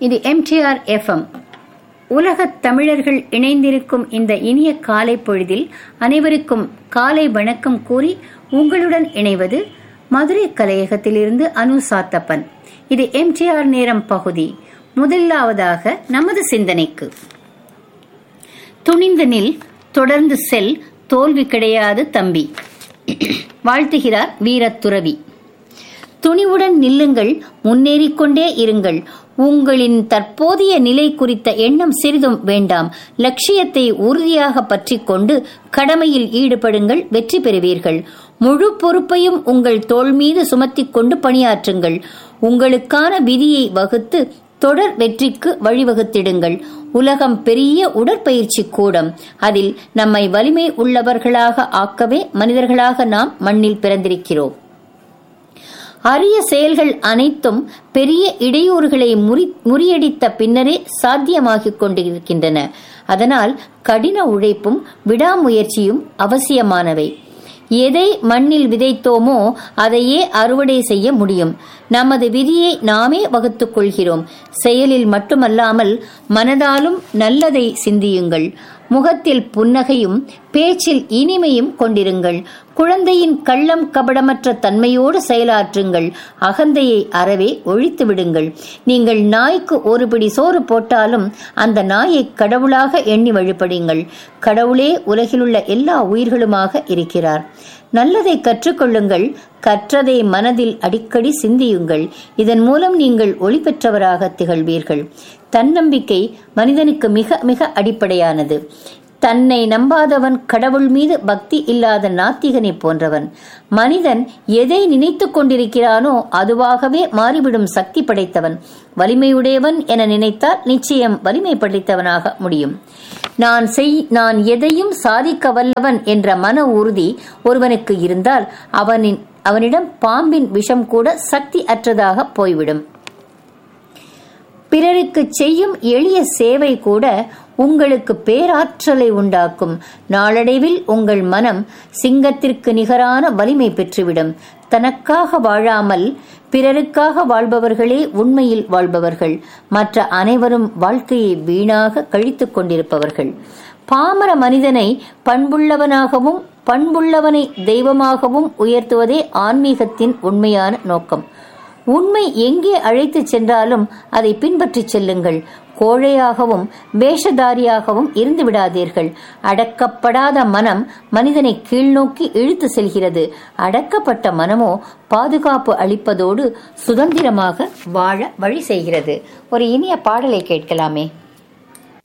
இது MTR FM உலகத் தமிழர்கள் இணைந்திருக்கும் இந்த இனிய காலை பொழுதில் அனைவருக்கும் காலை வணக்கம் கூறி உங்களுடன் இணைவது மதுரை கலையகத்திலிருந்து அனு சாத்தப்பன் இது எம்டிஆர் நேரம் பகுதி முதலாவதாக நமது சிந்தனைக்கு துணிந்து நில் தொடர்ந்து செல் தோல்வி கிடையாது தம்பி வாழ்த்துகிறார் வீரத்துறவி துணிவுடன் நில்லுங்கள் முன்னேறிக்கொண்டே இருங்கள் உங்களின் தற்போதைய நிலை குறித்த எண்ணம் சிறிதும் வேண்டாம் லட்சியத்தை உறுதியாக பற்றிக் கொண்டு கடமையில் ஈடுபடுங்கள் வெற்றி பெறுவீர்கள் முழு பொறுப்பையும் உங்கள் தோள் மீது சுமத்திக் கொண்டு பணியாற்றுங்கள் உங்களுக்கான விதியை வகுத்து தொடர் வெற்றிக்கு வழிவகுத்திடுங்கள் உலகம் பெரிய உடற்பயிற்சி கூடம் அதில் நம்மை வலிமை உள்ளவர்களாக ஆக்கவே மனிதர்களாக நாம் மண்ணில் பிறந்திருக்கிறோம் அரிய செயல்கள் அனைத்தும் பெரிய இடையூறுகளை முறி முறியடித்த பின்னரே சாத்தியமாகிக் கொண்டிருக்கின்றன அதனால் கடின உழைப்பும் விடாமுயற்சியும் அவசியமானவை எதை மண்ணில் விதைத்தோமோ அதையே அறுவடை செய்ய முடியும் நமது விதியை நாமே வகுத்துக் கொள்கிறோம் செயலில் மட்டுமல்லாமல் மனதாலும் நல்லதை சிந்தியுங்கள் முகத்தில் புன்னகையும் பேச்சில் இனிமையும் கொண்டிருங்கள் குழந்தையின் கள்ளம் கபடமற்ற தன்மையோடு செயலாற்றுங்கள் அகந்தையை அறவே ஒழித்து விடுங்கள் நீங்கள் நாய்க்கு ஒரு பிடி சோறு போட்டாலும் அந்த நாயை கடவுளாக எண்ணி வழிபடுங்கள் கடவுளே உலகிலுள்ள எல்லா உயிர்களுமாக இருக்கிறார் நல்லதை கற்றுக்கொள்ளுங்கள் கற்றதை மனதில் அடிக்கடி சிந்தியுங்கள் இதன் மூலம் நீங்கள் ஒளி பெற்றவராக திகழ்வீர்கள் தன்னம்பிக்கை மனிதனுக்கு மிக மிக அடிப்படையானது தன்னை நம்பாதவன் கடவுள் மீது பக்தி இல்லாத நாத்திகனை போன்றவன் மனிதன் எதை நினைத்து கொண்டிருக்கிறானோ அதுவாகவே மாறிவிடும் சக்தி படைத்தவன் வலிமையுடையவன் என நினைத்தால் நிச்சயம் வலிமை படைத்தவனாக முடியும் நான் செய் நான் எதையும் சாதிக்க வல்லவன் என்ற மன உறுதி ஒருவனுக்கு இருந்தால் அவனின் அவனிடம் பாம்பின் விஷம் கூட சக்தி அற்றதாக போய்விடும் பிறருக்கு செய்யும் எளிய சேவை கூட உங்களுக்கு பேராற்றலை உண்டாக்கும் நாளடைவில் உங்கள் மனம் சிங்கத்திற்கு நிகரான வலிமை பெற்றுவிடும் தனக்காக வாழாமல் பிறருக்காக வாழ்பவர்களே உண்மையில் வாழ்பவர்கள் மற்ற அனைவரும் வாழ்க்கையை வீணாக கழித்துக் கொண்டிருப்பவர்கள் பாமர மனிதனை பண்புள்ளவனாகவும் பண்புள்ளவனை தெய்வமாகவும் உயர்த்துவதே ஆன்மீகத்தின் உண்மையான நோக்கம் உண்மை எங்கே அழைத்துச் சென்றாலும் அதை பின்பற்றிச் செல்லுங்கள் கோழையாகவும் வேஷதாரியாகவும் இருந்து விடாதீர்கள் அடக்கப்படாத மனம் மனிதனை கீழ்நோக்கி இழுத்து செல்கிறது அடக்கப்பட்ட மனமோ பாதுகாப்பு அளிப்பதோடு சுதந்திரமாக வாழ வழி செய்கிறது ஒரு இனிய பாடலை கேட்கலாமே